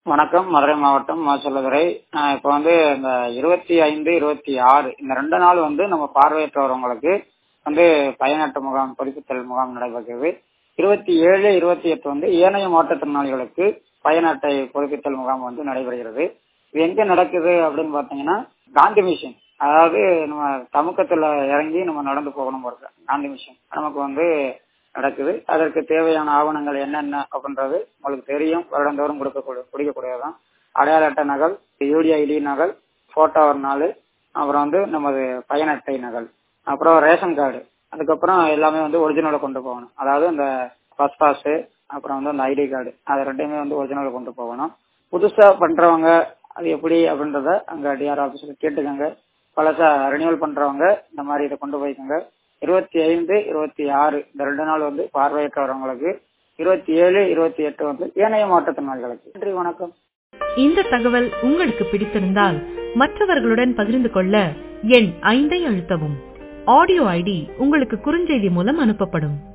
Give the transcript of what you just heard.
வணக்கம் மதுரை மாவட்டம் மாச்சல்லதுரை இப்போ வந்து இந்த இருபத்தி ஐந்து இருபத்தி ஆறு இந்த ரெண்டு நாள் வந்து நம்ம பார்வையற்றவர்களுக்கு வந்து பயனற்ற முகாம் பொறிப்புத்தல் முகாம் நடைபெறுகிறது இருபத்தி ஏழு இருபத்தி எட்டு வந்து ஏனைய மாற்றுத்திறனாளிகளுக்கு பயன அட்டை பொறிப்பித்தல் முகாம் வந்து நடைபெறுகிறது இது எங்க நடக்குது அப்படின்னு பாத்தீங்கன்னா காந்தி மிஷன் அதாவது நம்ம சமூகத்துல இறங்கி நம்ம நடந்து போகணும் போறது காந்தி மிஷன் நமக்கு வந்து நடக்குது அதற்கு தேவையான ஆவணங்கள் என்னென்ன அப்படின்றது உங்களுக்கு தெரியும் வருடந்தோறும் கொடுக்கக்கூடிய குடிக்கக்கூடியதுதான் அடையாள அட்டை நகல் யூடிஐடி நகல் போட்டோ ஒரு நாள் அப்புறம் வந்து நமது பயண அட்டை நகல் அப்புறம் ரேஷன் கார்டு அதுக்கப்புறம் எல்லாமே வந்து ஒரிஜினலை கொண்டு போகணும் அதாவது இந்த பஸ் பாஸ் அப்புறம் வந்து அந்த ஐடி கார்டு அது ரெண்டையுமே வந்து ஒரிஜினல் கொண்டு போகணும் புதுசா பண்றவங்க அது எப்படி அப்படின்றத அங்க டிஆர் ஆபீஸ்ல கேட்டுக்கோங்க பழசா ரெனியூவல் பண்றவங்க இந்த மாதிரி இதை கொண்டு போய்க்கோங்க இருபத்தி ஐந்து இருபத்தி ஆறு இந்த ரெண்டு நாள் வந்து பார்வையற்றவர்களுக்கு இருபத்தி ஏழு இருபத்தி எட்டு வந்து ஏனைய மாற்றுத்திறனாளிகளுக்கு நன்றி வணக்கம் இந்த தகவல் உங்களுக்கு பிடித்திருந்தால் மற்றவர்களுடன் பகிர்ந்து கொள்ள எண் ஐந்தை அழுத்தவும் ஆடியோ ஐடி உங்களுக்கு குறுஞ்செய்தி மூலம் அனுப்பப்படும்